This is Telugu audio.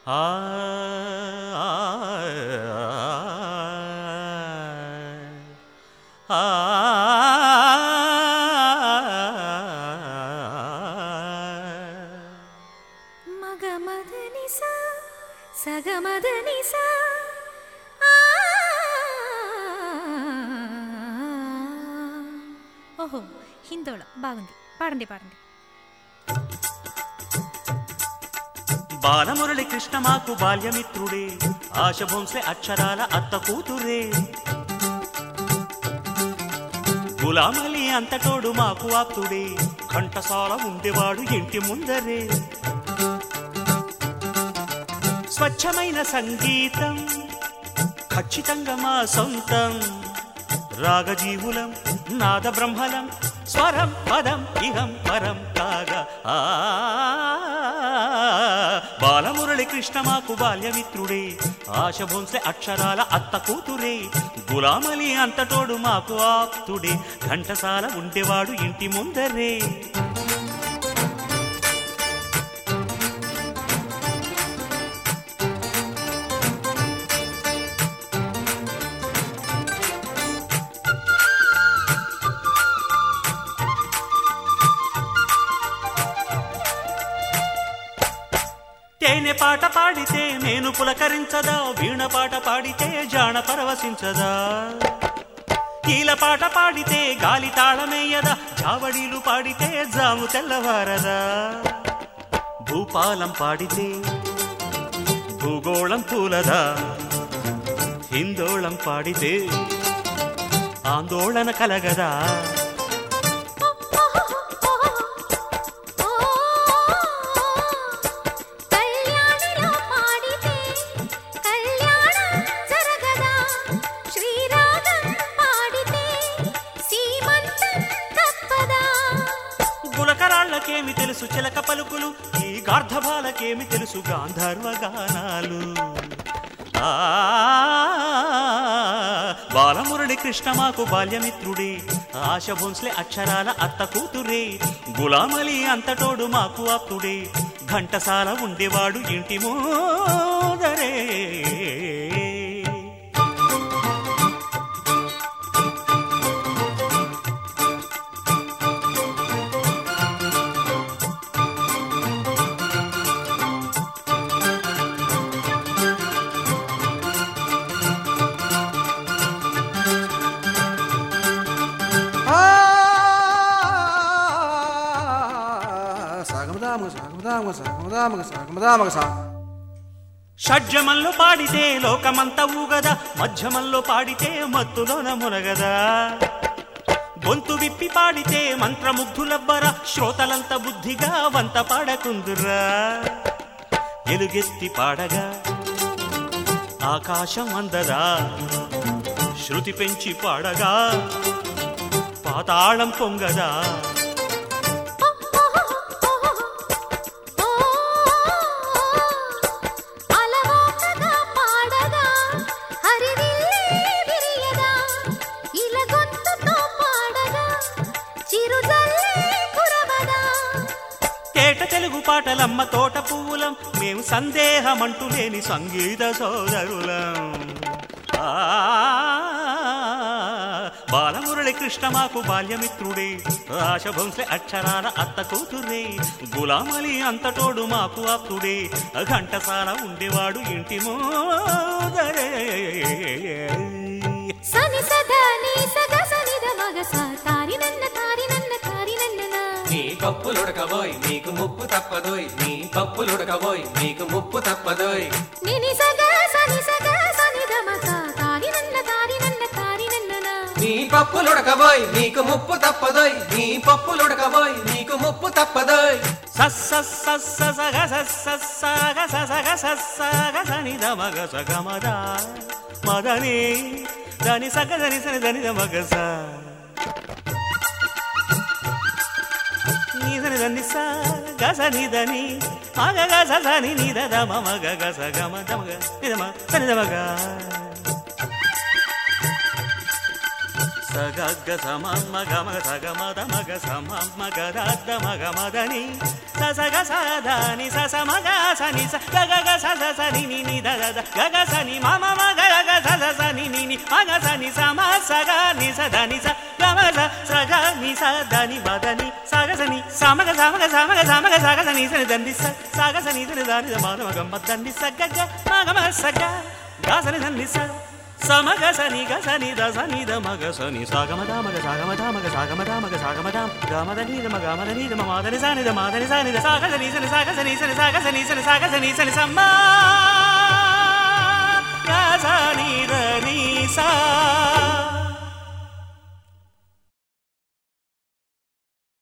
ఆ మగమదని సా సగమదని సా ఓహో హిందోళ బాగుంది పాడండి పాడండి బాలమురళి కృష్ణ మాకు బాల్యమిత్రుడే ఆశ భోంసే అక్షరాల అత్త కూతురే గులామలి అంతటోడు మాకు ఆప్తుడే ఘంటసాల ఉండేవాడు ఇంటి ముందరే స్వచ్ఛమైన సంగీతం ఖచ్చితంగా మా సొంతం రాగజీవులం నాద బ్రహ్మలం స్వరం పదం ఇహం పరం కాగా ఆ బాలమురళి కృష్ణ మాకు బాల్యమిత్రుడే ఆశ భోంసే అక్షరాల అత్త కూతురే గులామలి అంతటోడు మాకు ఆప్తుడే ఘంటసాల ఉండేవాడు ఇంటి ముందరే తేనె పాట పాడితే నేను పులకరించదా వీణ పాట పాడితే జాణ పరవశించదా కీల పాట పాడితే గాలి తాళమేయదా జావడీలు పాడితే జాము తెల్లవారదా భూపాలం పాడితే భూగోళం పూలదా హిందోళం పాడితే ఆందోళన కలగదా కళ్యాణిలో పాడితే కళ్యాణం జరగదా శ్రీరాగం పాడితే సీమంతం తప్పదా గులకరాళ్ళకేమి తెలుసు చిలక పలుకులు ఈ గార్ధబాలకేమి తెలుసు గాంధర్వ గానాలు ఆ బాలమురళి కృష్ణ మాకు బాల్యమిత్రుడే ఆశ భోన్స్లే అక్షరాల అత్త కూతురే గులామలి అంతటోడు మాకు అప్పుడే ఘంటసాల ఉండేవాడు ఇంటి మోదరే సాగమదామగ సాగమదామగ సాగమదామగ సాగమదామగ సా షడ్జమంలో పాడితే లోకమంతా ఊగదా మధ్యమంలో పాడితే మత్తులోన మునగదా గొంతు విప్పి పాడితే మంత్రముగ్ధులబ్బరా శ్రోతలంత బుద్ధిగా వంత పాడకుందురా ఎలుగెత్తి పాడగా ఆకాశం అందదా శృతి పెంచి పాడగా పాతాళం పొంగదా అలవోకగా పాడగా హరివిల్లే విరియదా ఇల గొంతుతో పాడగా చిరుజల్లే కురవదా తేట తెలుగు పాటలమ్మ తోట పువ్వులం మేము సందేహమంటూ లేని సంగీత సోదరులం ఆ, బాలమురళి కృష్ణ మాకు బాల్యమిత్రుడే ఆశభంశే అక్షరాల అత్త కూతురే గులామలి అంతటోడు మాకు ఆప్తుడే ఘంటసాల ఉండేవాడు ఇంటి మోదరే సని సదా నీ సగ సనిద మగ సా తారి నన్న తారి నన్న తారి నన్న నీ పప్పులుడకబోయ్ నీకు ముప్పు తప్పదోయ్ నీ పప్పులుడకబోయ్ నీకు ముప్పు తప్పదోయ్ నిని సగ సని సగ సనిద మగ తారి నన్న తారి నన్న తారి నన్న నీ పప్పులుడకబోయ్ నీకు ముప్పు తప్పదోయ్ నీ పప్పులుడకబోయ్ నీకు ముప్పు తప్పదోయ్ సస్స సస్స సగ సస్స సగ సగ సగ సని మగ సగమద మదని దని సగ దని సని దని మగ స నీ దని దని స గ సని దని మగ గ స సని ని ద ద మ మగ గ స గ మ ద మగ ని ద మ సని ద మగ సగగ్గ సమమ్మ గమ సగమద మగ సమమ్మ గదద్ద మగ మదని ససగ సదని సస మగ సని స గగ స స సని ని ని ద ద ద గగ సని మమ మగ గగ స స సని ని ని మగ సని సమ సగ ని స దని స గమ స సగ ని స దని మదని సగ సని సమగ సమగ సమగ సమగ సగ సని సని దండి స సగ సని సని దాని ద మాద మగ మ దండి స గగ మగ మ సగ గ సని దండి స సమగ సని గ సని ద సని ద మగ సని సాగమ ద మగ సాగమ ద మగ సాగమ ద మగ సాగమ ద గమ ద ని ద మగ మ ద ని ద మ మాదని సని ద మాదని సని ద సాగ సని సని సాగ సని సని సాగ సని సని సాగ సని సని సమ్మా గ సని ద ని సా